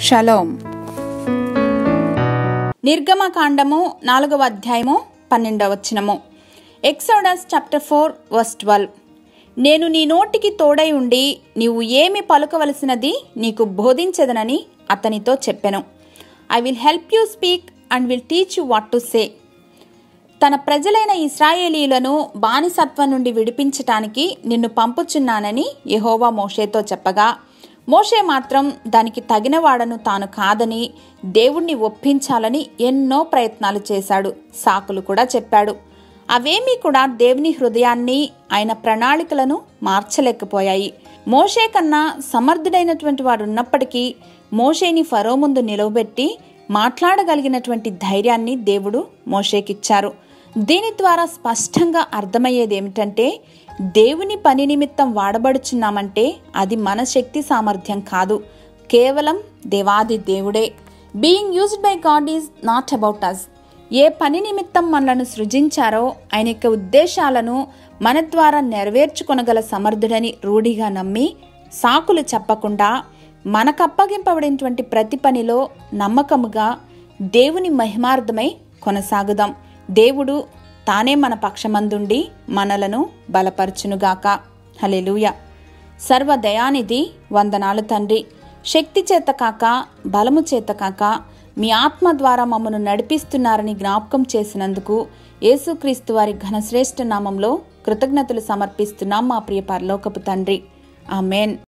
shalom నిర్గమకాండము నాలుగవ అధ్యాయము పన్నెండవ వచనము Exodus chapter four verse twelve నేను నీ నోటికి తోడై ఉండి నీవు ఏమి పలుకవలసినది నీకు బోధించదనని అతనితో చెప్పెను I will help you speak and will teach you what to say తన ప్రజలైన ఇస్రాయేలీలను బానిసత్వం నుండి విడిపించటానికి నిన్ను పంపుచున్నానని యెహోవా మోషేతో చెప్పగా మోషే మాత్రం దానికి తగినవాడను తాను కాదని దేవుణ్ణి ఒప్పించాలని ఎన్నో ప్రయత్నాలు చేశాడు సాకులు కూడా చెప్పాడు అవేమీ కూడా దేవుని హృదయాన్ని ఆయన ప్రణాళికలను మార్చలేకపోయాయి మోషే కన్నా సమర్థుడైనటువంటి వాడు ఉన్నప్పటికీ మోషేని ఫరో ముందు నిలవబెట్టి మాట్లాడగలిగినటువంటి ధైర్యాన్ని దేవుడు మోషేకిచ్చారు దీని ద్వారా స్పష్టంగా అర్థమయ్యేది ఏమిటంటే దేవుని పని నిమిత్తం వాడబడుచున్నామంటే అది మన శక్తి సామర్థ్యం కాదు కేవలం దేవాది దేవుడే being used by God is not about us ఏ పని నిమిత్తం మనలను సృజించారో ఆయన యొక్క ఉద్దేశాలను మన ద్వారా నెరవేర్చుకొనగల సమర్థుడని రూఢిగా నమ్మి సాకులు చెప్పకుండా మనకప్పగింపబడినటువంటి ప్రతి పనిలో నమ్మకముగా దేవుని మహిమార్థమై కొనసాగుదాం దేవుడు తానే మన పక్షమందుండి మనలను బలపరచునుగాక హలెలూయ సర్వదయానిధి వందనాలు తండ్రి శక్తి చేత కాక బలము చేత కాక మీ ఆత్మ ద్వారా మమ్మను నడిపిస్తున్నారని జ్ఞాపకం చేసినందుకు యేసుక్రీస్తు వారి ఘనశ్రేష్ఠ నామంలో కృతజ్ఞతలు సమర్పిస్తున్నాం మా ప్రియ పరలోకపు తండ్రి ఆమెన్